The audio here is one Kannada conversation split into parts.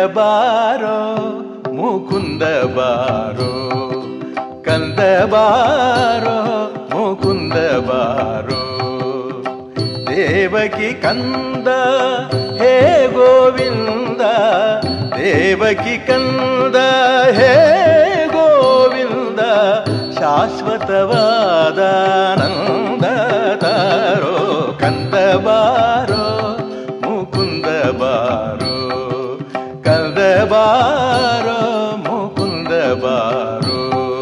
ಬಾರೋ ಮುಕುಂದ ಬಾರೋ ಕಂದ ಬಾರೋ ಮುಕುಂದ ಬಾರೋ ದೇವಕಿ ಕಂದ ಹೇ ಗೋವಿಂದ ದೇವಕಿ ಕಂದ ಹೇ ಗೋವಿಂದ ಶಾಶ್ವತವಾದ ಆನಂದ ತಾರೋ ಕಂದ ಬಾರೋ ಮುಕುಂದ ಬಾರೋ ಕಂದ ಬಾರೋ ಮುಕುಂದ ಬಾರೋ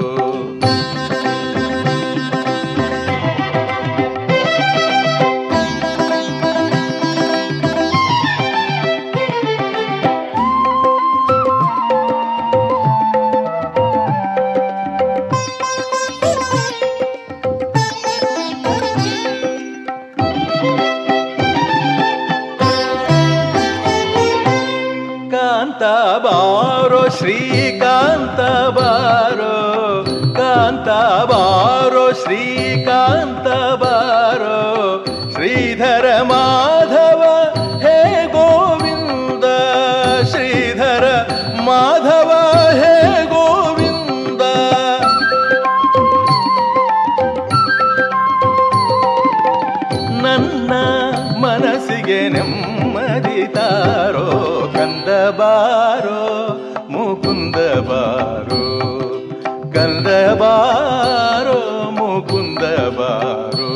ಕಾಂತ ಬಾರೋ ಶ್ರೀಕಾಂತ ಬಾರೋ ಕಾಂತ ಬಾರೋ ಶ್ರೀಕಾಂತ ಬಾರೋ ಶ್ರೀಧರ ಮಾಧವ ಹೇ ಗೋವಿಂದ ಶ್ರೀಧರ ಮಾಧವ ಹೇ ಗೋವಿಂದ ನನ್ನ ಮನಸ್ಸಿಗೆ ನೆಮ್ಮದಿ ತಾರೋ ಕಂದ ಬಾರೋ ಮುಕುಂದ ಬಾರೋ ಕಂದ ಬಾರೋ ಮುಕುಂದ ಬಾರೋ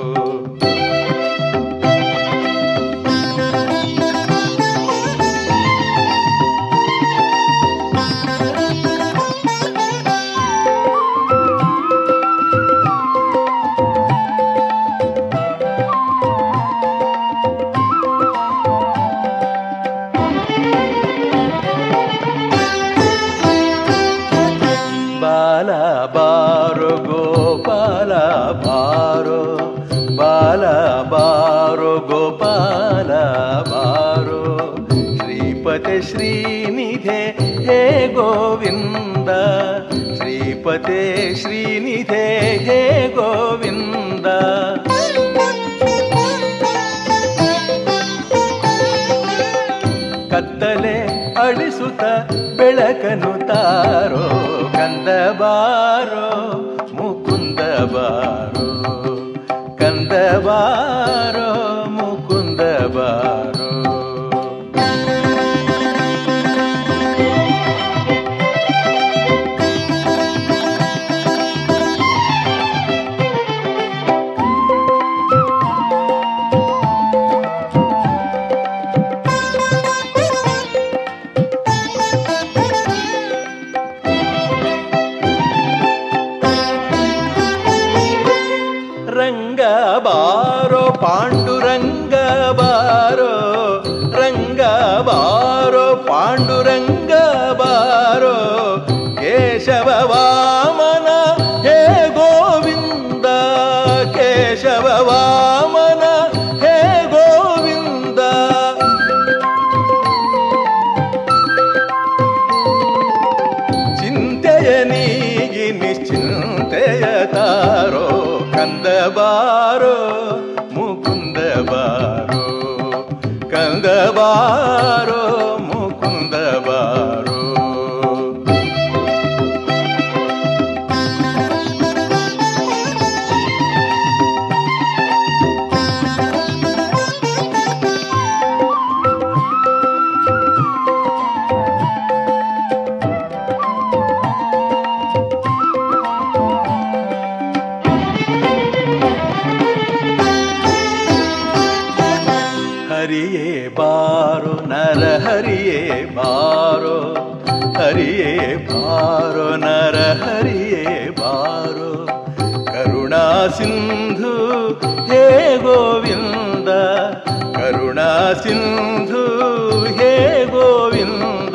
ಬಾಲ ಬಾರೋ ಗೋಪಾಲ ಬಾರೋ ಬಾಲ ಬಾರೋ ಗೋಪಾಲ ಬಾರೋ ಶ್ರೀಪತಿ ಶ್ರೀನಿಧೆ ಹೇ ಗೋವಿಂದ ಶ್ರೀಪತಿ ಶ್ರೀನಿಧೆ ಹೇ ಗೋವಿಂದ ಕತ್ತಲೆ ಅಳಿಸುತ್ತ ಬೆಳಕನು ತಾರೋ ಕಂದ ಬಾರೋ ಮುಕುಂದ ಬಾರೋ ಕಂದ ಬಾರೋ ಮುಕುಂದ ಬಾರೋ ರಂಗ ಬಾರೋ ಪಾಂಡುರಂಗ ಬಾರೋ ರಂಗ ಬಾರೋ ಪಾಂಡುರಂಗ ಬಾರೋ ಕೇಶವ ವಾಮನ ಹೇ ಗೋವಿಂದ ಕೇಶವ ವಾಮನ ಹೇ ಗೋವಿಂದ ಚಿಂತೆಯ ನೀಗಿ ನಿಶ್ಚಿಂತೆಯ ತಾರೋ ಕಂದ ಬಾರೋ ಮುಕುಂದ ಬಾರೋ ಕಂದ ಬಾರೋ ಮುಕುಂದ ಬಾರೋ ಹರಿಯೇ ಬಾರೋ ನರ ಹರಿಯೇ ಬಾರೋ ಹರಿಯೇ ಬಾರೋ ನರ ಹರಿಯೇ ಬಾರೋ ಕರುಣಾ ಸಿಂಧು ಹೇ ಗೋವಿಂದ ಕರುಣಾ ಸಿಂಧು ಹೇ ಗೋವಿಂದ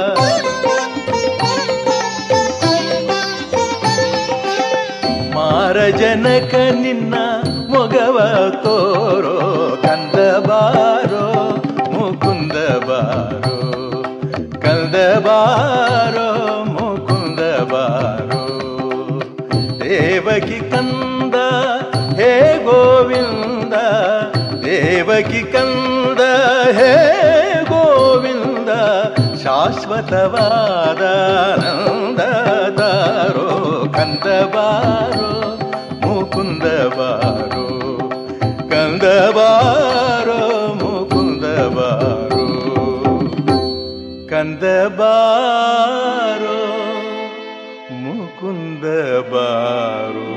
ಮಾರ ಜನಕ ನಿನ್ನ ಮೊಗವ ತೋರೋ ಕಂದ ಬಾರೋ ಮುಕುಂದ ಬಾರೋ ಕಂದ ಬಾರೋ ಮುಕುಂದ ಬಾರೋ ದೇವಕಿ ಕಂದ ಹೇ ಗೋವಿಂದ ದೇವಕಿ ಕಂದ ಹೇ ಗೋವಿಂದ ಶಾ ಶಾಶ್ವತವಾದ ಆನಂದ ತಾರೋ ಕಂದ ಬಾರೋ ಮುಕುಂದ ಬಾರೋ ಕಂದ ಬಾರೋ ಮುಕುಂದ ಬಾರೋ ಕಂದ ಬಾರೋ ಮುಕುಂದ ಬಾರೋ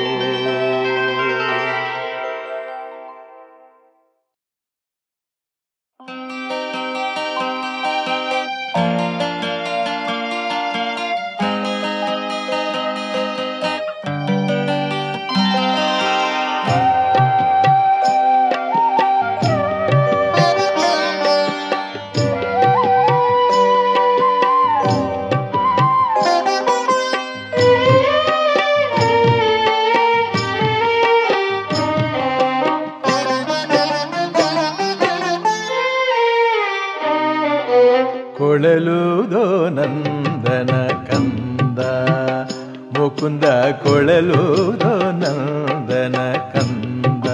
ಕೊಳಲುದೋ ನಂದನ ಕಂದ ಮುಕುಂದ ಕೊಳಲುದೋ ನಂದನ ಕಂದ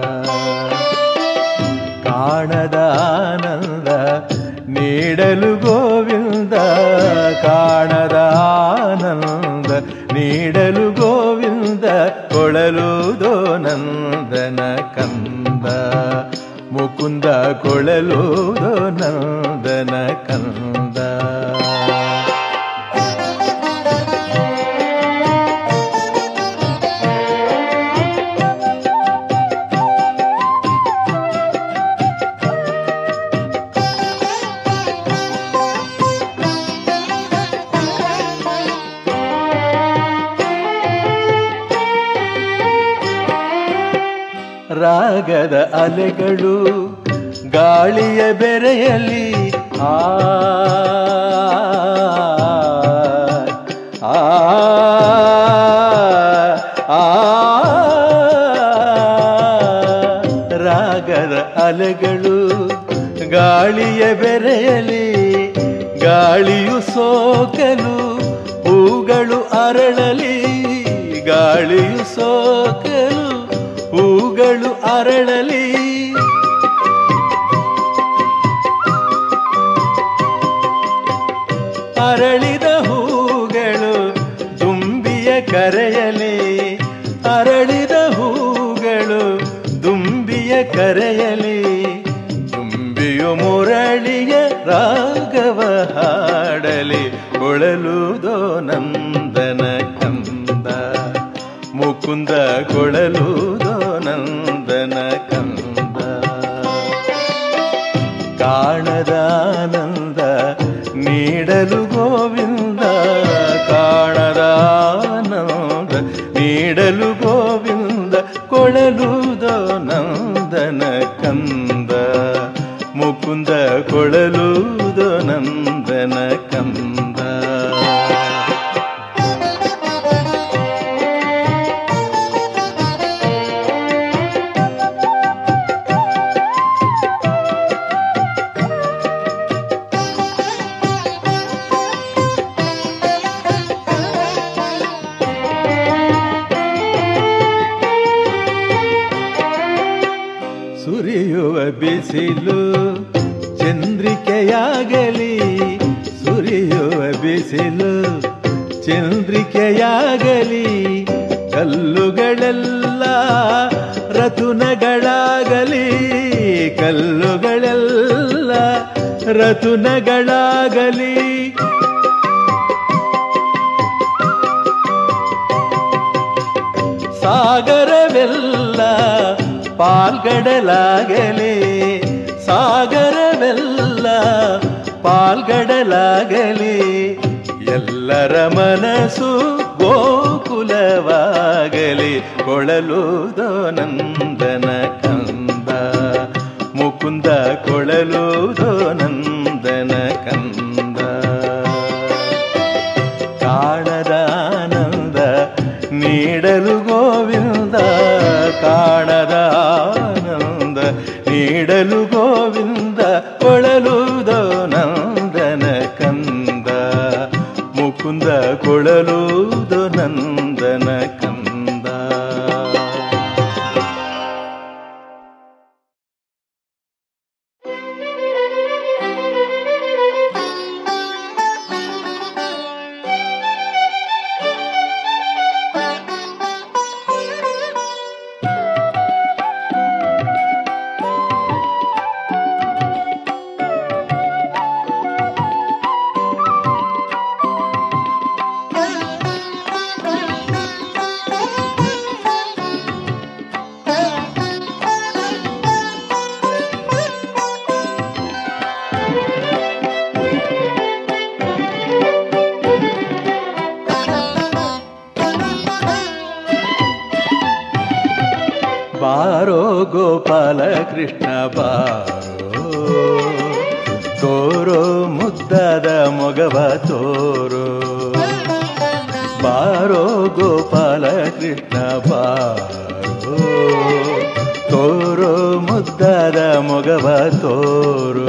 ಕಾಣದ ಆನಂದ ನೀಡಲು ಗೋವಿಂದ ಕಾಣದ ಆನಂದ ನೀಡಲು ಗೋವಿಂದ ಕೊಳಲುದೋ ನಂದನ ಕಂದ ಮುಕುಂದ ಕೊಳಲುದೋ ನಂದನ ಕಂದ ರಾಗದ ಅಲೆಗಳು ಗಾಳಿಯ ಬೆರೆಯಲಿ ಆ ಆ ಆ ರಾಗದ ಅಲೆಗಳು ಗಾಳಿಯ ಬೆರೆಯಲಿ ಗಾಳಿಯು ಸೋಕಲು ಹೂಗಳು ಅರಳಲಿ ಗಾಳಿಯು ಸೋಕಲು ಹೂಗಳು ಅರಳಲಿ ಅರಳಿದ ಹೂಗಳು ದುಂಬಿಯ ಕರೆಯಲಿ ಅರಳಿದ ಹೂಗಳು ದುಂಬಿಯ ಕರೆಯಲಿ ದುಂಬಿಯು ಮುರಳಿಯ ರಾಗವ ಹಾಡಲಿ ಕೊಳಲುದೋ ನಂದನ ಕಂದ ಮುಕುಂದ ಕೊಳಲುದೋ ನಂದನ ಕಂದ ಕಾಣದ ಆನಂದ ನೀಡಲು ಗೋವಿಂದ ಕಾಣದ ಆನಂದ ನೀಡಲು ಗೋವಿಂದ ಕೊಳಲುದೋ ನಂದನ ಕಂದ ಮುಕುಂದ ಕೊಳಲುದೋ ನಂದನ ಕಂದ ಸುರಿಯುವ ಬಿಸಿಲು ಚಂದ್ರಿಕೆಯಾಗಲಿ ಸುರಿಯುವ ಬಿಸಿಲು ಚಂದ್ರಿಕೆಯಾಗಲಿ ಕಲ್ಲುಗಳೆಲ್ಲ ರತುನಗಳಾಗಲಿ ಕಲ್ಲುಗಳೆಲ್ಲ ರತುನಗಳಾಗಲಿ ಸಾಗರವೆಲ್ಲ ಪಾಲ್ಗಡಲಾಗಲಿ ಸಾಗರವೆಲ್ಲ ಪಾಲ್ಗಡಲಾಗಲಿ ಎಲ್ಲರ ಮನಸ್ಸು ಗೋಕುಲವಾಗಲಿ ಕೊಳಲುದೋ ನಂದನ ಕಂದ ಮುಕುಂದ ಕೊಳಲುದೋ ನಂದನ ಕಂದ ಕಾಣದ ಆನಂದ ನೀಡಲು ಗೋವಿಂದ ಕಾಣದ ಆನಂದ ನೀಡಲು ಗೋವಿಂದ ಕೊಳಲುದೋ ನಂದನ ಕಂದ ಮುಕುಂದ ಕೊಳಲುದೋ ನಂದನ ಕಂದ Thank you. ಬಾರೋ ಗೋಪಾಲ ಕೃಷ್ಣ ಬಾರೋ ತೋರೋ ಮುದ್ದಾದ ಮೊಗವ ತೋರೋ ಬಾರೋ ಗೋಪಾಲ ಕೃಷ್ಣ ಬಾರೋ ತೋರೋ ಮುದ್ದಾದ ಮೊಗವ ತೋರೋ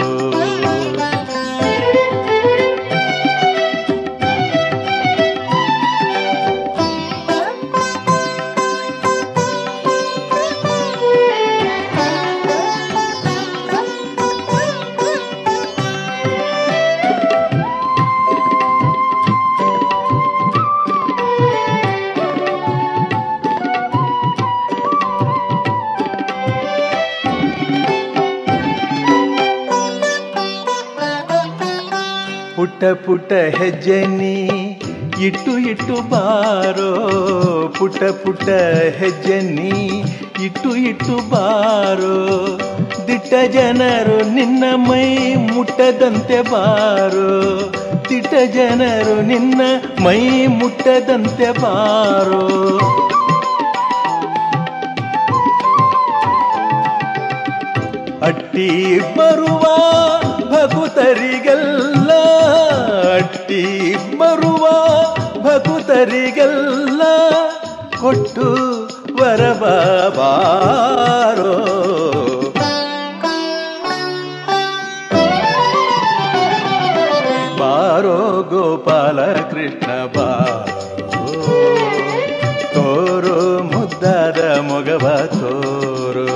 ಪುಟ್ಟ ಪುಟ್ಟ ಹೆಜ್ಜೆ ನೀ ಇಟ್ಟು ಇಟ್ಟು ಬಾರೋ ಪುಟ್ಟ ಪುಟ್ಟ ಹೆಜ್ಜೆ ನೀ ಇಟ್ಟು ಇಟ್ಟು ಬಾರೋ ದಿಟ್ಟ ಜನರು ನಿನ್ನ ಮೈ ಮುಟ್ಟದಂತೆ ಬಾರೋ ದಿಟ್ಟ ಜನರು ನಿನ್ನ ಮೈ ಮುಟ್ಟದಂತೆ ಬಾರೋ ಅಟ್ಟಿ ಬರುವ ಭಕುತರಿಗೆಲ್ಲ ಅಟ್ಟಿ ಬರುವ ಭಕುತರಿಗೆಲ್ಲ ಕೊಟ್ಟು ವರಬಾರೋ ಬಾರೋ ಗೋಪಾಲ ಕೃಷ್ಣ ಬಾರೋ ತೋರೋ ಮುದ್ದಾದ ಮೊಗವ ತೋರೋ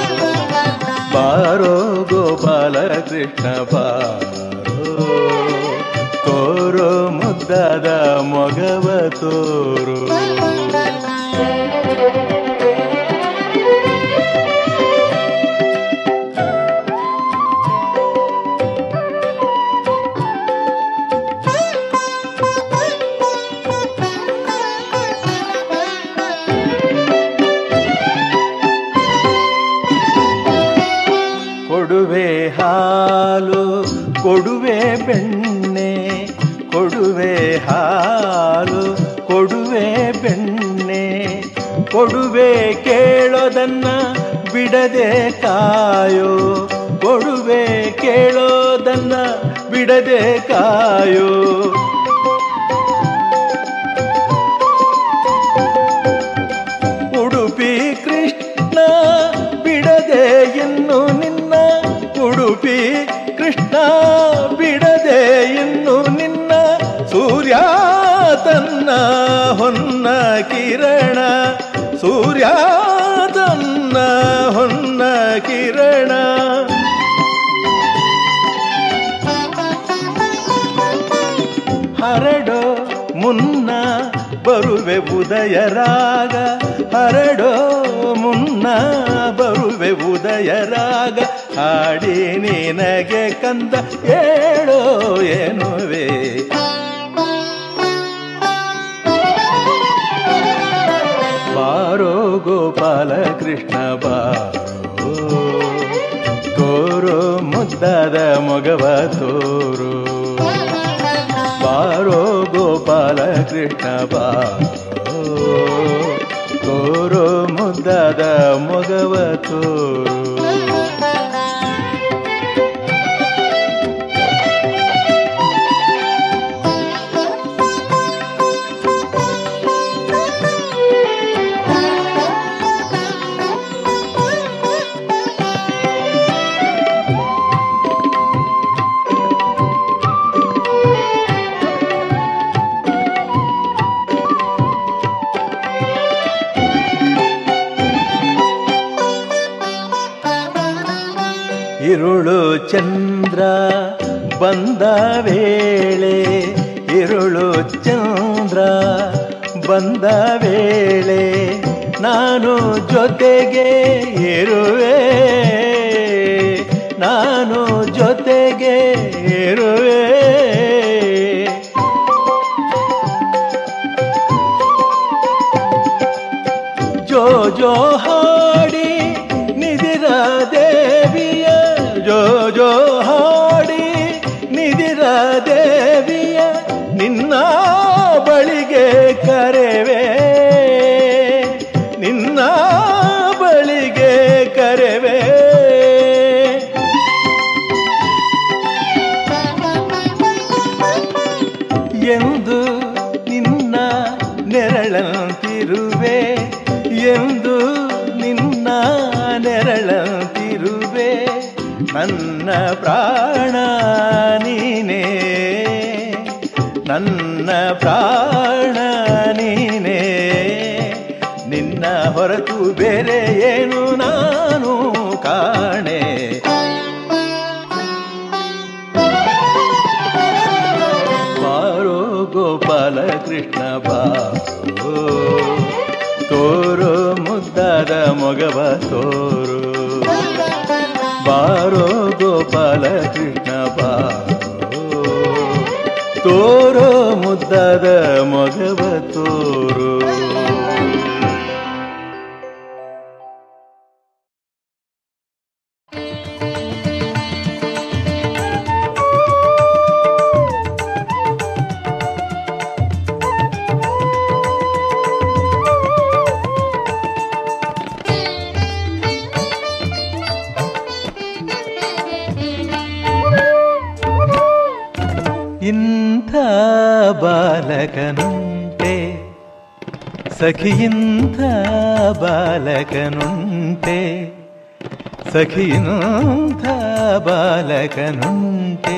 ಬಾರೋ ಗೋಪಾಲ ಕೃಷ್ಣ ಬಾರೋ ತೋರೋ ಮುದ್ದಾದ ಮೊಗವ ತೋರು ಕೊಡುವೆ ಹಾಲು ಕೊಡುವೆ ಬೆಣ್ಣೆ ಕೊಡುವೆ ಹಾಲು ಕೊಡುವೆ ಬೆಣ್ಣೆ ಕೊಡುವೆ ಕೇಳೋದನ್ನ ಬಿಡದೆ ಕಾಯೋ ಕೊಡುವೆ ಕೇಳೋದನ್ನ ಬಿಡದೆ ಕಾಯೋ ಉಡುಪಿ ಕೃಷ್ಣ ಬಿಡದೆ ಇನ್ನು ನಿನ್ನ ಉಡುಪಿ ಕೃಷ್ಣ ಬಿಡದೆ ಇನ್ನು ನಿನ್ನ ಸೂರ್ಯ ತನ್ನ ಹೊನ್ನ ಕಿರಣ ಸೂರ್ಯ ತನ್ನ ಹೊನ್ನ ಕಿರಣ ಹರಡೋ ಮುನ್ನ ಬರುವೆ ಉದಯ ರಾಗ ಹರಡೋ ಮುನ್ನ ಬರುವೆ ಉದಯ ರಾಗ ಹಾಡಿ ನಿನಗೆ ಕಂದ ಹೇಳೋ ಏನುವೆ ಬಾರೋ ಗೋಪಾಲ ಕೃಷ್ಣ ಬಾರೋ ತೋರೋ ಮುದ್ದಾದ ಮೊಗವ ತೋರೋ ಬಾರೋ ಗೋಪಾಲ ಕೃಷ್ಣ ಬಾರೋ ತೋರೋ ಮುದ್ದಾದ ಮೊಗವ ತೋರು ಇರುಳು ಚಂದ್ರ ಬಂದ ವೇಳೆ ಇರುಳು ಚಂದ್ರ ಬಂದ ವೇಳೆ ನಾನು ಜೊತೆಗೆ ಇರುವೆ ನಾನು ಜೊತೆಗೆ ಇರುವೆ ಜೋ ಜೋ ಹಾಡಿ ನಿಧಿರ ದೇವಿಯ ಜೋ ಜೋ ಹಾಡಿ ನಿಧಿರ ದೇವಿಯ ನಿನ್ನ ಬಳಿಗೆ ಕರೆವೆ ನಿನ್ನ ಬಳಿಗೆ ಮೆರೆವೆ ಎಂದು ನಿನ್ನ ನೆರಳಂತಿರುವೆ ಎಂದು ನಿನ್ನ ನೆರಳಂತಿರುವೆ ನನ್ನ ಪ್ರಾಣ ನೀನೇ ನನ್ನ ಪ್ರಾಣ ನೀನೇ ನಿನ್ನ ಹೊರತು ಬೇರೆ ಏನು ನಾನು ಕಾಣೆ ಬಾರೋ ಗೋಪಾಲ ಕೃಷ್ಣ ಬಾರೋ ತೋರೋ ಮುದ್ದಾದ ಮೊಗವ ತೋರು ಬಾರೋ ಗೋಪಾಲ ಕೃಷ್ಣ ಬಾರೋ ತೋರೋ ಮುದ್ದಾದ ಮೊಗವ ತೋರು ಇಂಥ ಬಾಲಕನುಂಟೆ ಸಖಿಯಿಂಥ ಬಾಲಕನುಂಟೆ ಸಖಿಯಿಂಥ ಬಾಲಕನುಂಟೆ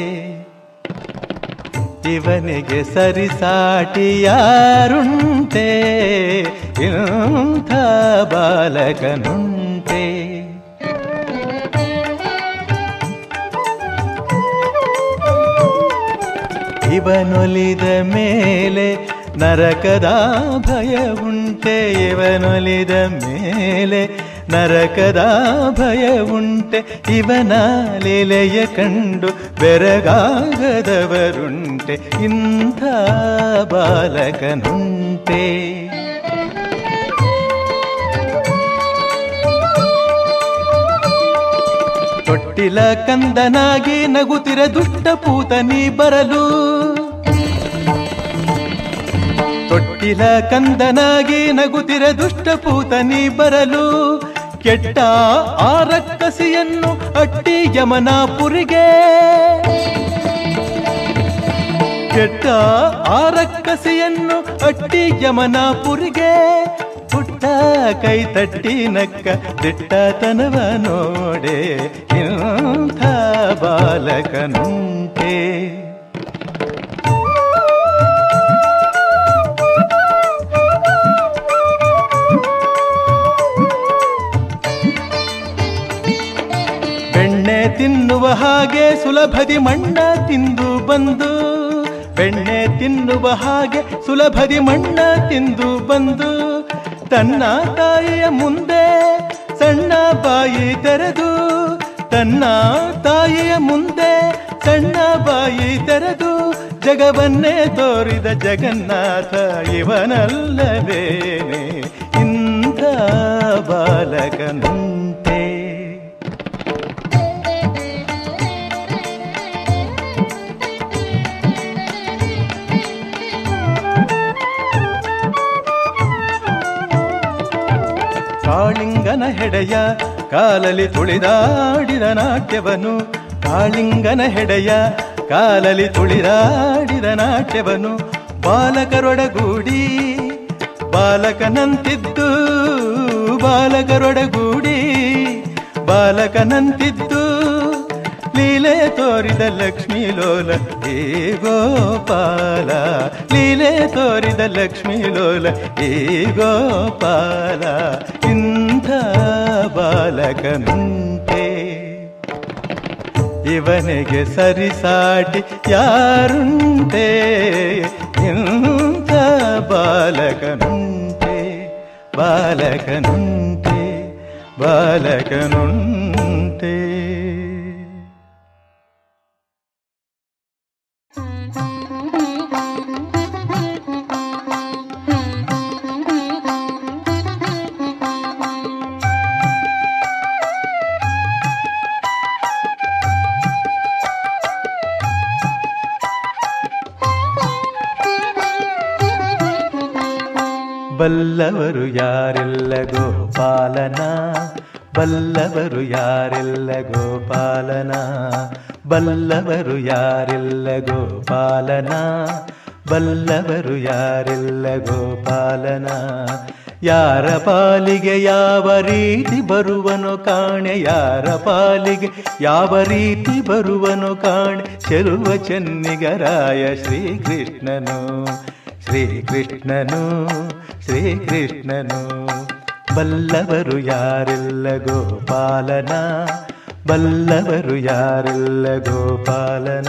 ಇವನಿಗೆ ಸರಿಸಾಟಿ ಯಾರುಂಟೆ ಇಂಥ ಬಾಲಕನುಂಟೆ ಇವನೊಲಿದ ಮೇಲೆ ನರಕದ ಭಯ ಉಂಟೆ ಇವನೊಲಿದ ಮೇಲೆ ನರಕದ ಭಯ ಉಂಟೆ ಇವನ ಲೀಲೆಯ ಕಂಡು ಬೆರಗಾಗದವರುಂಟೆ ಇಂಥ ಬಾಲಕನುಂಟೆ ತೊಟ್ಟಿಲ ಕಂದನಾಗಿ ನಗುತ್ತಿರ ದುಷ್ಟ ಪೂತನಿ ಬರಲು ತೊಟ್ಟಿಲ ಕಂದನಾಗಿ ನಗುತ್ತಿರ ದುಷ್ಟ ಪೂತನಿ ಬರಲು ಕೆಟ್ಟ ಆ ರಕ್ಕಸಿಯನ್ನು ಅಟ್ಟಿ ಯಮನಾಪುರಿಗೆ ಕೆಟ್ಟ ಆ ರಕ್ಕಸಿಯನ್ನು ಅಟ್ಟಿ ಯಮನಾಪುರಿಗೆ ಪುಟ್ಟ ಕೈ ತಟ್ಟಿ ನಕ್ಕ ದಿಟ್ಟತನವ ನೋಡೆ ಇಂಥ ಬಾಲಕನುಂಟೆ ಬೆಣ್ಣೆ ತಿನ್ನುವ ಹಾಗೆ ಸುಲಭದಿ ಮಣ್ಣ ತಿಂದು ಬಂದು ಬೆಣ್ಣೆ ತಿನ್ನುವ ಹಾಗೆ ಸುಲಭದಿ ಮಣ್ಣ ತಿಂದು ಬಂದು ತನ್ನ ತಾಯಿಯ ಮುಂದೆ ಸಣ್ಣ ಬಾಯಿ ತೆರೆದು ತನ್ನ ತಾಯಿಯ ಮುಂದೆ ಸಣ್ಣ ಬಾಯಿ ತೆರೆದು ಜಗವನ್ನೇ ತೋರಿದ ಜಗನ್ನಾಥ ಇವನಲ್ಲವೇನೆ ಇಂಥ ಬಾಲಕನುಂಟೆ ಕಾಳಿಂಗನ ಹೆಡೆಯ ಕಾಲಲಿ ತುಳಿದಾಡಿದ ನಾಟ್ಯವನು ಕಾಳಿಂಗನ ಹೆಡೆಯ ಕಾಲಲಿ ತುಳಿದಾಡಿದ ನಾಟ್ಯವನು ಬಾಲಕರೊಡಗೂಡಿ ಬಾಲಕನಂತಿದ್ದು ಬಾಲಕರೊಡಗೂಡಿ ಬಾಲಕನಂತಿದ್ದು ಲೀಲೆ ತೋರಿದ ಲಕ್ಷ್ಮೀ ಲೋಲ ಏ ಗೋಪಾಲ ಲೀಲೆ ತೋರಿದ ಲಕ್ಷ್ಮೀ ಲೋಲ ಏ ಗೋಪಾಲ ಇಂಥ ಬಾಲಕನುಂಟೆ ಇವನಿಗೆ ಸರಿಸಾಟಿ ಯಾರುಂಟೆ ಇಂಥ ಬಾಲಕನುಂಟೆ ಬಾಲಕನುಂಟೆ ಬಾಲಕನುಂಟೆ ಬಲ್ಲವರು ಯಾರೆಲ್ಲ ಗೋಪಾಲನ ಬಲ್ಲವರು ಯಾರೆಲ್ಲ ಗೋಪಾಲನ ಬಲ್ಲವರು ಯಾರೆಲ್ಲ ಗೋಪಾಲನ ಬಲ್ಲವರು ಯಾರೆಲ್ಲ ಗೋಪಾಲನ ಯಾರ ಪಾಲಿಗೆ ಯಾವ ರೀತಿ ಬರುವನು ಕಾಣೆ ಯಾರ ಪಾಲಿಗೆ ಯಾವ ರೀತಿ ಬರುವನು ಕಾಣೆ ಚೆಲುವ ಚೆನ್ನಿಗರಾಯ ಶ್ರೀಕೃಷ್ಣನು ಶ್ರೀಕೃಷ್ಣನು ಶ್ರೀಕೃಷ್ಣನು ಬಲ್ಲವರು ಯಾರೆಲ್ಲ ಗೋಪಾಲನ ಬಲ್ಲವರು ಯಾರೆಲ್ಲ ಗೋಪಾಲನ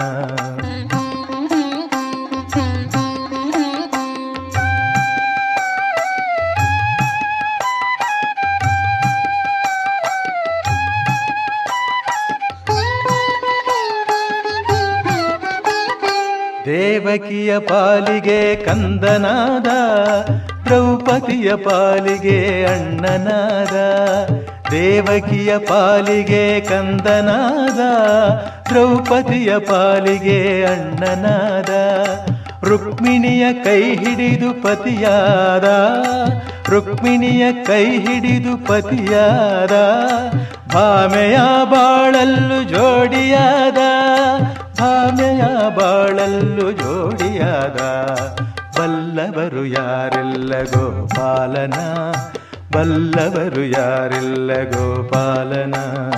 ದೇವಕಿಯ ಪಾಲಿಗೆ ಕಂದನಾದ ದ್ರೌಪದಿಯ ಪಾಲಿಗೆ ಅಣ್ಣನಾದ ದೇವಕಿಯ ಪಾಲಿಗೆ ಕಂದನಾದ ದ್ರೌಪದಿಯ ಪಾಲಿಗೆ ಅಣ್ಣನಾದ ರುಕ್ಮಿಣಿಯ ಕೈ ಹಿಡಿದು ಪತಿಯಾದ ರುಕ್ಮಿಣಿಯ ಕೈ ಹಿಡಿದು ಪತಿಯಾದ ಭಾಮೆಯ ಬಾಳಲ್ಲು ಜೋಡಿಯಾದ ಭಾಮೆಯ ಬಾಳಲ್ಲು ಜೋಡಿಯಾದ ಬಲ್ಲವರು ಯಾರೆಲ್ಲ ಗೋಪಾಲನ ಬಲ್ಲವರು ಯಾರೆಲ್ಲ ಗೋಪಾಲನ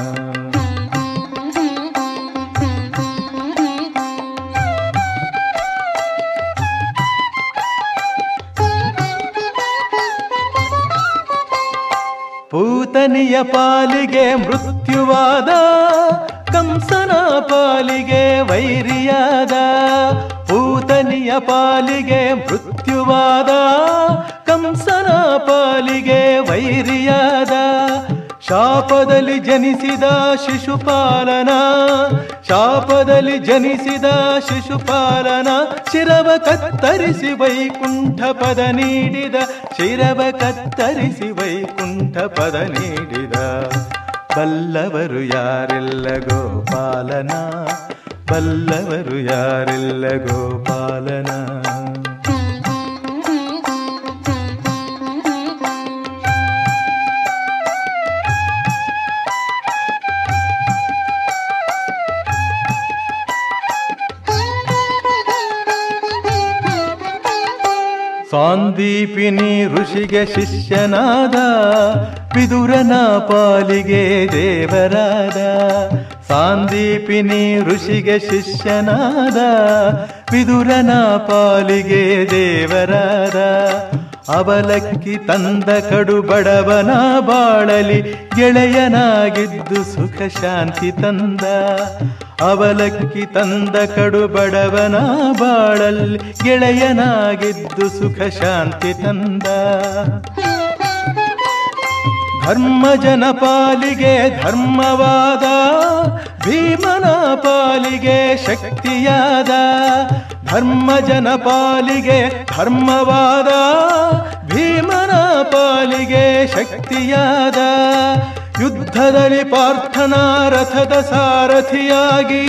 ಪೂತನಿಯ ಪಾಲಿಗೆ ಮೃತ್ಯುವಾದ ಕಂಸನ ಪಾಲಿಗೆ ವೈರಿಯಾದ ಪೂತನಿಯ ಪಾಲಿಗೆ ಮೃತ್ಯುವಾದ ಕಂಸನ ಪಾಲಿಗೆ ವೈರಿಯಾದ ಶಾಪದಲ್ಲಿ ಜನಿಸಿದ ಶಿಶುಪಾಲನ ಶಾಪದಲ್ಲಿ ಜನಿಸಿದ ಶಿಶುಪಾಲನ ಶಿರವ ಕತ್ತರಿಸಿ ವೈಕುಂಠ ಪದ ನೀಡಿದ ಶಿರವ ಕತ್ತರಿಸಿ ವೈಕುಂಠ ಪದ ನೀಡಿದ ಬಲ್ಲವರು ಯಾರೆಲ್ಲ ಗೋಪಾಲನ ಬಲ್ಲವರು ಯಾರೆಲ್ಲ ಗೋಪಾಲನ ಸಾಂದೀಪಿನಿ ಋಷಿಗೆ ಶಿಷ್ಯನಾದ ವಿದುರನ ಪಾಲಿಗೆ ದೇವರಾದ ಸಾಂದೀಪಿನಿ ಋಷಿಗೆ ಶಿಷ್ಯನಾದ ವಿದುರನ ಪಾಲಿಗೆ ದೇವರಾದ ಅವಲಕ್ಕಿ ತಂದ ಕಡು ಬಡವನ ಬಾಳಲಿ ಗೆಳೆಯನಾಗಿದ್ದು ಸುಖ ಶಾಂತಿ ತಂದ ಅವಲಕ್ಕಿ ತಂದ ಕಡು ಬಡವನ ಬಾಳಲ್ಲಿ ಗೆಳೆಯನಾಗಿದ್ದು ಸುಖ ಶಾಂತಿ ತಂದ ಧರ್ಮ ಜನ ಪಾಲಿಗೆ ಧರ್ಮವಾದ ಭೀಮನ ಪಾಲಿಗೆ ಶಕ್ತಿಯಾದ ಧರ್ಮ ಜನ ಪಾಲಿಗೆ ಧರ್ಮವಾದ ಭೀಮನ ಪಾಲಿಗೆ ಶಕ್ತಿಯಾದ ಯುದ್ಧದಲ್ಲಿ ಪಾರ್ಥನ ರಥದ ಸಾರಥಿಯಾಗಿ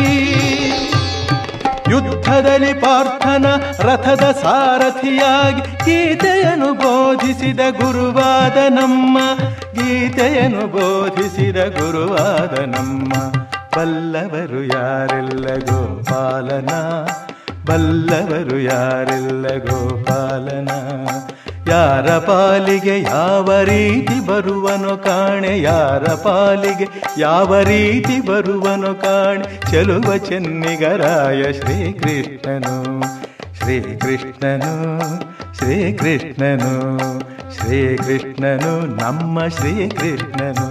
ಯುದ್ಧದಲ್ಲಿ ಪಾರ್ಥನ ರಥದ ಸಾರಥಿಯಾಗಿ ಗೀತೆಯನ್ನು ಬೋಧಿಸಿದ ಗುರುವಾದ ನಮ್ಮ ಗೀತೆಯನ್ನು ಬೋಧಿಸಿದ ಗುರುವಾದ ನಮ್ಮ ಬಲ್ಲವರು ಯಾರೆಲ್ಲ ಗೋಪಾಲನ ಬಲ್ಲವರು ಯಾರೆಲ್ಲ ಗೋಪಾಲನ ಯಾರ ಪಾಲಿಗೆ ಯಾವ ರೀತಿ ಬರುವನು ಕಾಣೆ ಯಾರ ಪಾಲಿಗೆ ಯಾವ ರೀತಿ ಬರುವನು ಕಾಣೆ ಚೆಲುವ ಚೆನ್ನಿಗರಾಯ ಶ್ರೀಕೃಷ್ಣನು ಶ್ರೀಕೃಷ್ಣನು ಶ್ರೀಕೃಷ್ಣನು ಶ್ರೀಕೃಷ್ಣನು ನಮ್ಮ ಶ್ರೀಕೃಷ್ಣನು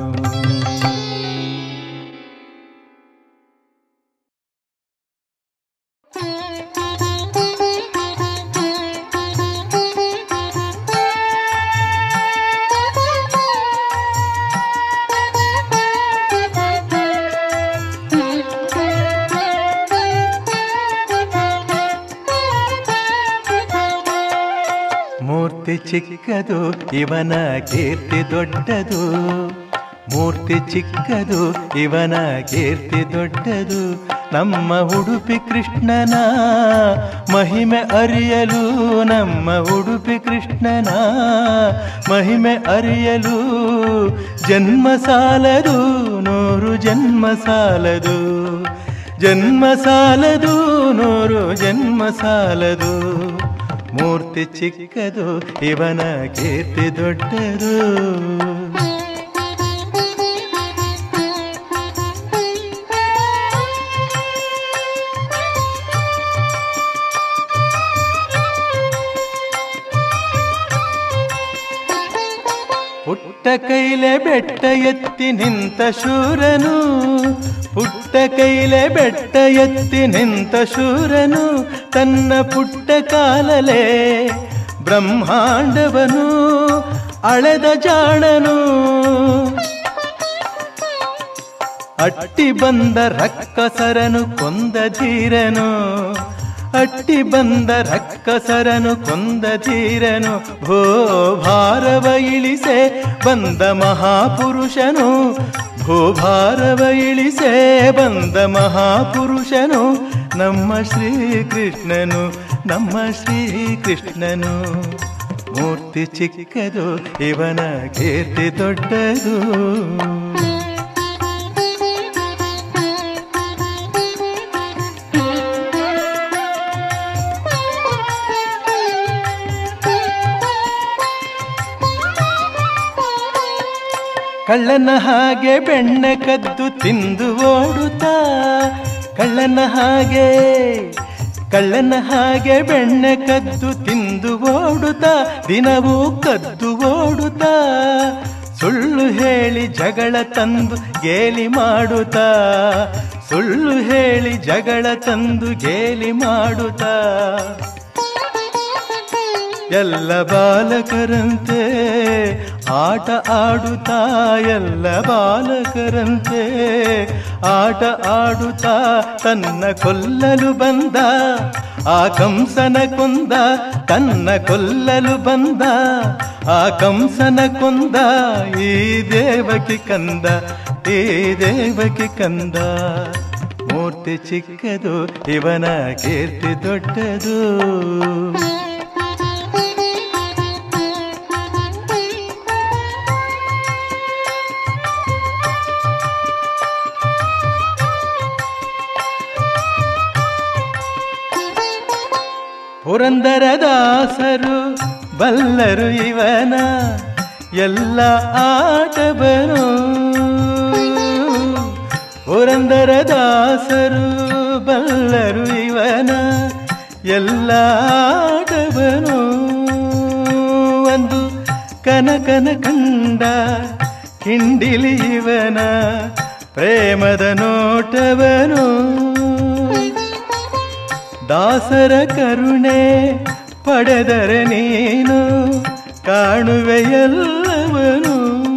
ಮೂರ್ತಿ ಚಿಕ್ಕದು ಇವನ ಕೀರ್ತಿ ದೊಡ್ಡದು ಮೂರ್ತಿ ಚಿಕ್ಕದು ಇವನ ಕೀರ್ತಿ ದೊಡ್ಡದು ನಮ್ಮ ಉಡುಪಿ ಕೃಷ್ಣನ ಮಹಿಮೆ ಅರಿಯಲು ನಮ್ಮ ಉಡುಪಿ ಕೃಷ್ಣನ ಮಹಿಮೆ ಅರಿಯಲು ಜನ್ಮ ಸಾಲದು ನೂರು ಜನ್ಮ ಸಾಲದು ಜನ್ಮ ಸಾಲದು ನೂರು ಜನ್ಮ ಸಾಲದು ಮೂರ್ತಿ ಚಿಕ್ಕದು ಇವನ ಕೀರ್ತಿ ದೊಡ್ಡದು ಪುಟ್ಟ ಕೈಲೆ ಬೆಟ್ಟ ಎತ್ತಿ ನಿಂತ ಶೂರನು ಪುಟ್ಟ ಕೈಲೆ ಬೆಟ್ಟ ಎತ್ತಿ ನಿಂತ ಶೂರನು ತನ್ನ ಪುಟ್ಟ ಕಾಲಲೆ ಬ್ರಹ್ಮಾಂಡವನು ಅಳೆದ ಜಾಣನು ಅಟ್ಟಿ ಬಂದ ರಕ್ಕಸರನು ಕೊಂದ ಧೀರನು ಅಟ್ಟಿ ಬಂದ ರಕ್ಕಸರನು ಕೊಂದ ಧೀರನು ಭೋ ಭಾರವ ಇಳಿಸೆ ಬಂದ ಮಹಾಪುರುಷನು ಭೋ ಭಾರವ ಇಳಿಸೆ ಬಂದ ಮಹಾಪುರುಷನು ನಮ್ಮ ಶ್ರೀಕೃಷ್ಣನು ನಮ್ಮ ಶ್ರೀಕೃಷ್ಣನು ಮೂರ್ತಿ ಚಿಕ್ಕದು ಇವನ ಕೀರ್ತಿ ದೊಡ್ಡದು ಕಳ್ಳನ ಹಾಗೆ ಬೆಣ್ಣೆ ಕದ್ದು ತಿಂದು ಓಡುತ್ತಾ ಕಳ್ಳನ ಹಾಗೆ ಕಳ್ಳನ ಹಾಗೆ ಬೆಣ್ಣೆ ಕದ್ದು ತಿಂದು ಓಡುತ್ತಾ ದಿನವೂ ಕದ್ದು ಓಡುತ್ತಾ ಸುಳ್ಳು ಹೇಳಿ ಜಗಳ ತಂದು ಗೇಲಿ ಮಾಡುತ್ತಾ ಸುಳ್ಳು ಹೇಳಿ ಜಗಳ ತಂದು ಗೇಲಿ ಮಾಡುತ್ತಾ ಎಲ್ಲ ಬಾಲಕರಂತೆ ಆಟ ಆಡುತ್ತಾ ಎಲ್ಲ ಬಾಲಕರಂತೆ ಆಟ ಆಡುತ್ತಾ ತನ್ನ ಕೊಲ್ಲಲು ಬಂದ ಆ ಕಂಸನ ಕೊಂದ ತನ್ನ ಕೊಲ್ಲಲು ಬಂದ ಆ ಕಂಸನ ಕೊಂದ ಈ ದೇವಕಿ ಕಂದ ಈ ದೇವಕಿ ಕಂದ ಮೂರ್ತಿ ಚಿಕ್ಕದು ಇವನ ಕೀರ್ತಿ ದೊಡ್ಡದು ಪುರಂದರದಾಸರು ಬಲ್ಲರು ಇವನ ಎಲ್ಲ ಆಟವನು ಪುರಂದರದಾಸರು ಬಲ್ಲರು ಇವನ ಎಲ್ಲ ಆಟವನು ಒಂದು ಕನಕನ ಕಂಡ ಕಿಂಡಿಲಿ ಇವನ ಪ್ರೇಮದ ನೋಟವನು ದಾಸರ ಕರುಣೆ ಪಡೆದರೆ ನೀನು ಕಾಣುವೆಯಲ್ಲವನು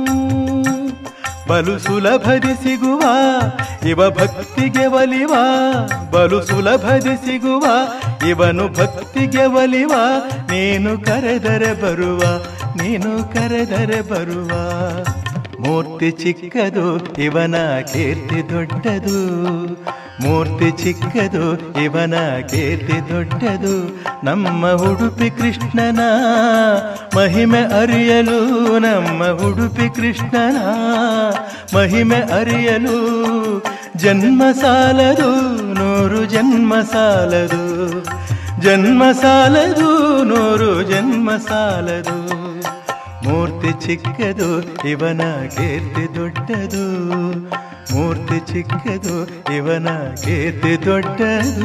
ಬಲು ಸುಲಭದಿ ಸಿಗುವ ಇವ ಭಕ್ತಿಗೆ ಒಲಿವ ಬಲು ಸುಲಭದಿ ಸಿಗುವ ಇವನು ಭಕ್ತಿಗೆ ಒಲಿವ ನೀನು ಕರೆದರೆ ಬರುವ ನೀನು ಕರೆದರೆ ಬರುವ ಮೂರ್ತಿ ಚಿಕ್ಕದು ಇವನ ಕೀರ್ತಿ ದೊಡ್ಡದು ಮೂರ್ತಿ ಚಿಕ್ಕದು ಇವನ ಕೀರ್ತಿ ದೊಡ್ಡದು ನಮ್ಮ ಉಡುಪಿ ಕೃಷ್ಣನ ಮಹಿಮೆ ಅರಿಯಲು ನಮ್ಮ ಉಡುಪಿ ಕೃಷ್ಣನ ಮಹಿಮೆ ಅರಿಯಲು ಜನ್ಮ ಸಾಲದು ನೂರು ಜನ್ಮ ಸಾಲದು ಜನ್ಮ ಸಾಲದು ನೂರು ಜನ್ಮ ಸಾಲದು ಮೂರ್ತಿ ಚಿಕ್ಕದು ಇವನ ಕೀರ್ತಿ ದೊಡ್ಡದು ಮೂರ್ತಿ ಚಿಕ್ಕದು ಇವನ ಕೀರ್ತಿ ದೊಡ್ಡದು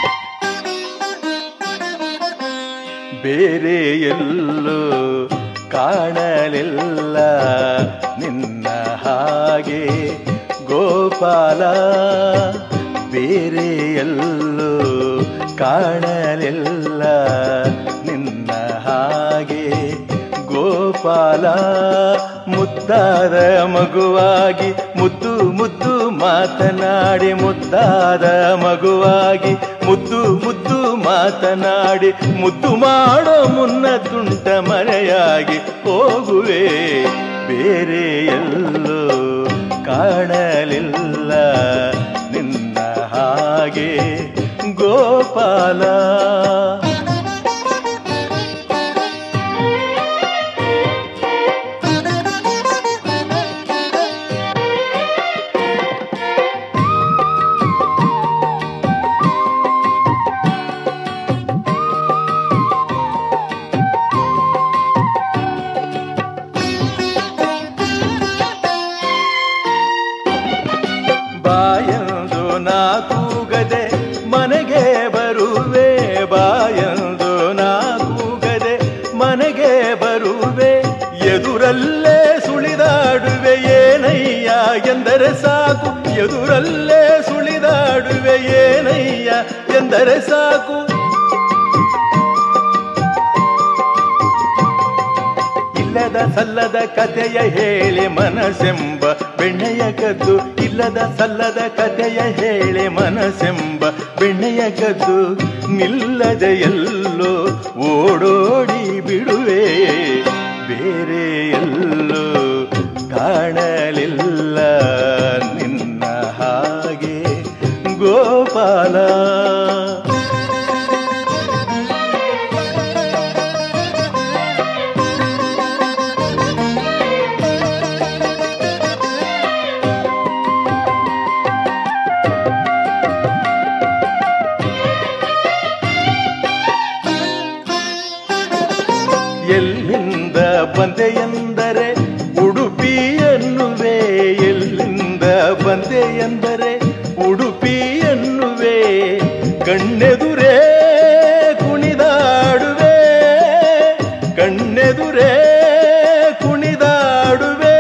ಬೇರೆ ಎಲ್ಲೋ ಕಾಣಲಿಲ್ಲ ನಿನ್ನ ಹಾಗೆ ಗೋಪಾಲ ಬೇರೆ ಎಲ್ಲೂ ಕಾಣಲಿಲ್ಲ ನಿನ್ನ ಹಾಗೆ ಗೋಪಾಲ ಮುದ್ದಾದ ಮಗುವಾಗಿ ಮುದ್ದು ಮುದ್ದು ಮಾತನಾಡಿ ಮುದ್ದಾದ ಮಗುವಾಗಿ ಮುದ್ದು ಮುದ್ದು ಮಾತನಾಡಿ ಮುದ್ದು ಮಾಡೋ ಮುನ್ನ ತುಂಟ ಮರೆಯಾಗಿ ಹೋಗುವೆ ಬೇರೆ ಎಲ್ಲೂ ಕಾಣಲಿಲ್ಲ ನಿನ್ನ ಹಾಗೆ ಗೋಪಾಲ ಬಾಯಂದು ನಾ ಕೂಗದೆ ಮನೆಗೆ ಬರುವೆ ಬಾಯಂದು ನಾ ಕೂಗದೆ ಮನೆಗೆ ಬರುವೆ ಎದುರಲ್ಲೇ ಸುಳಿದಾಡುವೆ ಏನಯ್ಯ ಎಂದರೆ ಸಾಕು ಎದುರಲ್ಲೇ ಸುಳಿದಾಡುವೆ ಏನಯ್ಯ ಎಂದರೆ ಸಾಕು ಇಲ್ಲದ ಸಲ್ಲದ ಕಥೆಯ ಹೇಳಿ ಮನಸೆಂಬ ಬೆಣ್ಣೆಯ ಕದ್ದು ಇಲ್ಲದ ಸಲ್ಲದ ಕಥೆಯ ಹೇಳಿ ಮನಸೆಂಬ ಬೆಣ್ಣೆಯ ಕದ್ದು ನಿಲ್ಲದೆ ಎಲ್ಲೋ ಓಡೋಡಿ ಬಿಡುವೆ ಬೇರೆ ಎಲ್ಲೋ ಕಾಣಲಿಲ್ಲ ನಿನ್ನ ಹಾಗೆ ಗೋಪಾಲ ಎಲ್ಲಿಂದ ಬಂದೆ ಎಂದರೆ ಉಡುಪಿ ಎನ್ನುವೆ ಎಲ್ಲಿಂದ ಬಂದೆ ಎಂದರೆ ಉಡುಪಿ ಎನ್ನುವೆ ಕಣ್ಣೆದುರೇ ಕುಣಿದಾಡುವೆ ಕಣ್ಣೆದುರೇ ಕುಣಿದಾಡುವೆ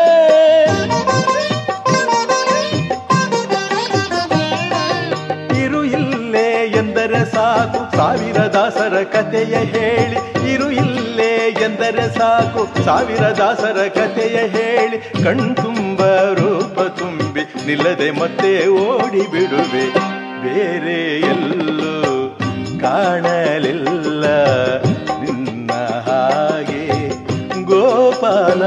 ಇರು ಇಲ್ಲೇ ಎಂದರೆ ಸಾಕು ಸಾವಿರ ದಾಸರ ಕಥೆಯ ಹೇಳಿ ಇರು ಇಲ್ಲೇ ಎಂದರೆ ಸಾಕು ಸಾವಿರ ದಾಸರ ಕಥೆಯ ಹೇಳಿ ಕಣ್ತುಂಬ ರೂಪ ತುಂಬಿ ನಿಲ್ಲದೆ ಮತ್ತೆ ಓಡಿ ಬಿಡುವೆ ಬೇರೆ ಎಲ್ಲೂ ಕಾಣಲಿಲ್ಲ ನಿನ್ನ ಹಾಗೆ ಗೋಪಾಲ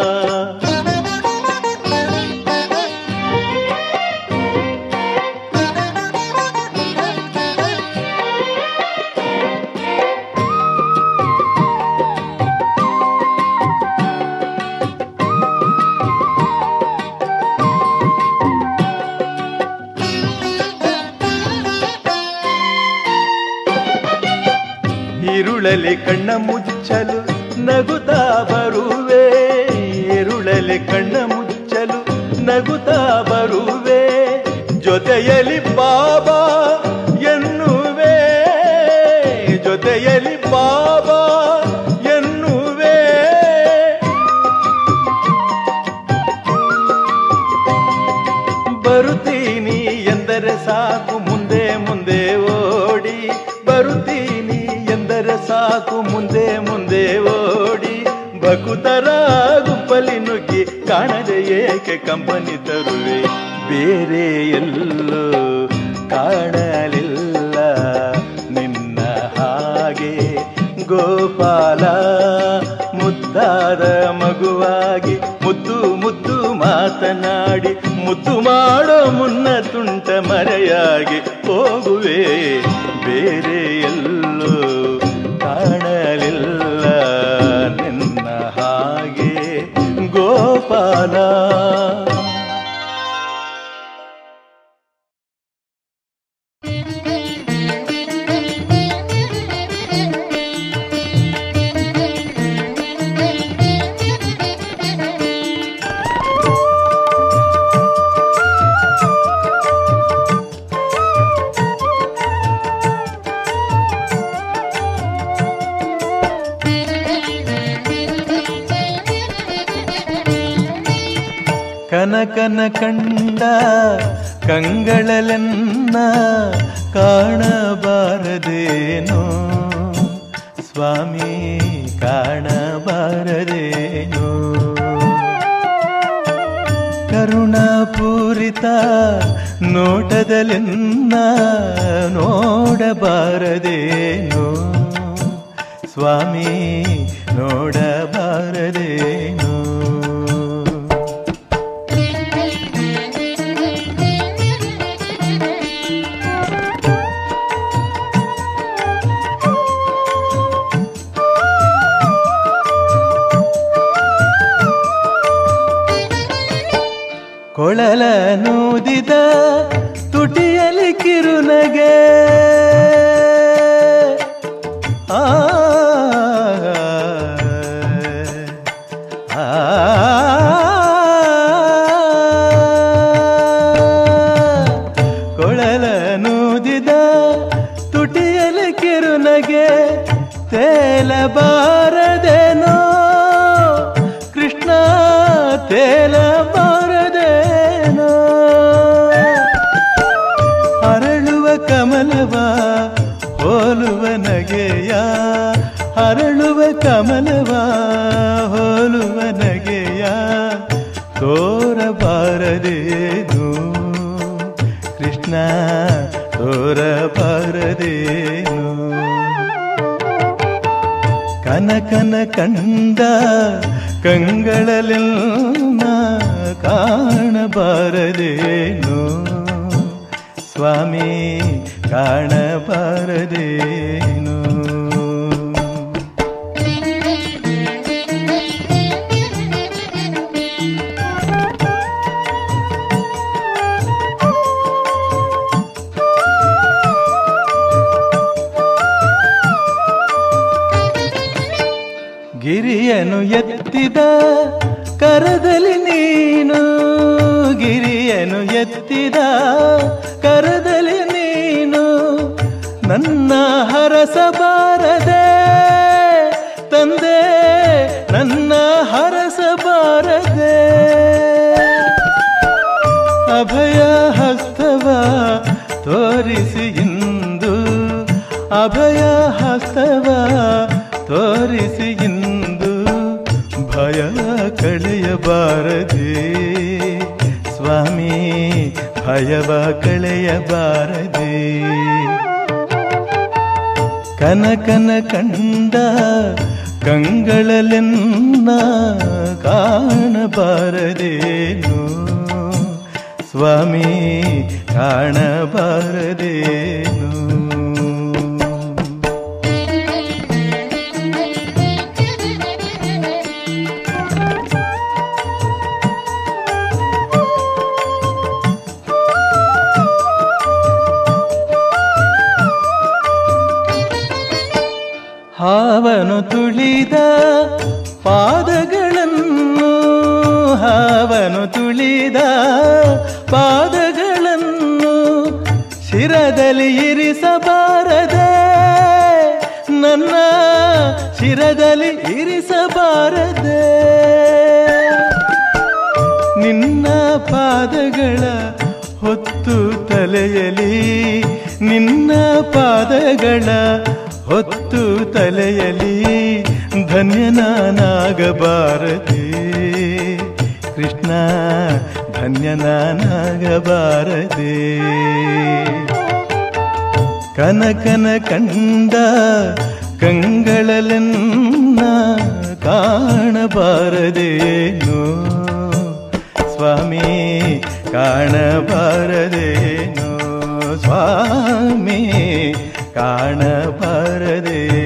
ಇರುಳಲಿ ಕಣ್ಣ ಮುಚ್ಚಲು ನಗುತ್ತಾ ಬರುವೆ ಇರುಳಲಿ ಕಣ್ಣ ಮುಚ್ಚಲು ನಗುತ್ತಾ ಬರುವೆ ಜೊತೆಯಲಿ ಬಾಬಾ ಎನ್ನುವೆ ಜೊತೆಯಲಿ ಬಾಬಾ ಎನ್ನುವೆ ಬರುತ್ತೀನಿ ಎಂದರೆ ಸಾಕು ಮುಂದೆ ಮುಂದೆ ಓಡಿ ಬರುತ್ತೀನಿ ಎಂದರೆ ಸಾಕು ಮುಂದೆ ಮುಂದೆ ಓಡಿ ಭಕುತರ ಗುಂಪಲಿ ನುಗ್ಗಿ ಕಾಣದೆ ಏಕೆ ಕಂಪನಿ ತರುವೆ ಬೇರೆ ಎಲ್ಲೂ ಕಾಣಲಿಲ್ಲ ನಿನ್ನ ಹಾಗೆ ಗೋಪಾಲ ಮುದ್ದಾದ ಮಗುವಾಗಿ ಮುದ್ದು ಮುದ್ದು ಮಾತನಾಡಿ ಮುದ್ದು ಮಾಡೋ ಮುನ್ನ ತುಂಟ ಮರೆಯಾಗಿ ಹೋಗುವೆ ಬೇರೆ ಎಲ್ಲೂ ಕಾಣಲಿಲ್ಲ ನಿನ್ನ ಹಾಗೆ ಗೋಪಾಲ ಕನಕನ ಕಂಡ ಕಂಗಳಲೆನ್ನ ಕಾಣಬಾರದೇನೋ ಸ್ವಾಮಿ ಕಾಣಬಾರದೇನೋ ಕರುಣಾಪೂರಿತ ನೋಟದಲೆನ್ನ ನೋಡಬಾರದೇನೋ ಸ್ವಾಮಿ ನೋಡಬಾರದೇನೋ ಕೊಳಲ ನೂದಿದ ತುಟಿಯಲಿ ಕಿರುನಗೆ ಆ ಆ, ಕೊಳಲ ನೂದಿದ ತುಟಿಯಲಿ ಕಿರುನಗೆ ತೇಲಬಾರದೇನೋ ಕೃಷ್ಣ ತೇಲಬಾರದೇನೋ ಅರಳುವ ಕಮಲವ ಹೋಲುವ ನಗೆಯ ಅರಳುವ ಕಮಲವ ಹೋಲುವ ನಗೆಯ ತೋರಬಾರದೇನು ಕೃಷ್ಣ ತೋರಬಾರದೇನು ಕನಕನ ಕಂಡ ಕಂಗಳಲೆಲ್ಲ ಕಾಣಬಾರದೇನು ಸ್ವಾಮಿ ಕಾಣಬಾರದೇನು ಗಿರಿಯನು ಎತ್ತಿದ ಕರದಲ್ಲಿ ನೀನು ಗಿರಿಯನು ಎತ್ತಿದ ಕರದಲ್ಲಿ ನೀನು ನನ್ನ ಹರಸಬಾರದೆ ತಂದೆ ನನ್ನ ಹರಸಬಾರದೆ ಅಭಯ ಹಸ್ತವ ತೋರಿಸಿ ಇಂದು ಅಭಯ ಹಸ್ತವ ತೋರಿಸಿ ಇಂದು ಭಯ ಕಳೆಯಬಾರದೆ ಸ್ವಾಮಿ ಭಯವ ಕಳೆಯಬಾರದೆ ಕನಕನ ಕಂಡ ಕಂಗಳಲೆನ್ನ ಕಾಣಬಾರದೇನು ಸ್ವಾಮಿ ಕಾಣಬಾರದೇನು ಹಾವನು ತುಳಿದ ಪಾದಗಳನ್ನು ಹಾವನು ತುಳಿದ ಪಾದಗಳನ್ನು ಶಿರದಲ್ಲಿ ಇರಿಸಬಾರದೆ ನನ್ನ ಶಿರದಲ್ಲಿ ಇರಿಸಬಾರದೆ ನಿನ್ನ ಪಾದಗಳ ಹೊತ್ತು ತಲೆಯಲಿ ನಿನ್ನ ಪಾದಗಳ ಹೊತ್ತು ತಲೆಯಲಿ ಧನ್ಯನಾನಾಗಬಾರದೆ ಕೃಷ್ಣ ಧನ್ಯನಾನಾಗಬಾರದೆ ಕನಕನ ಕಂಡ ಕಂಗಳಲೆನ್ನ ಕಾಣಬಾರದೇನು ಸ್ವಾಮಿ ಕಾಣಬಾರದೇನು ಸ್ವಾಮಿ ಕಾಣಬಾರದೇನು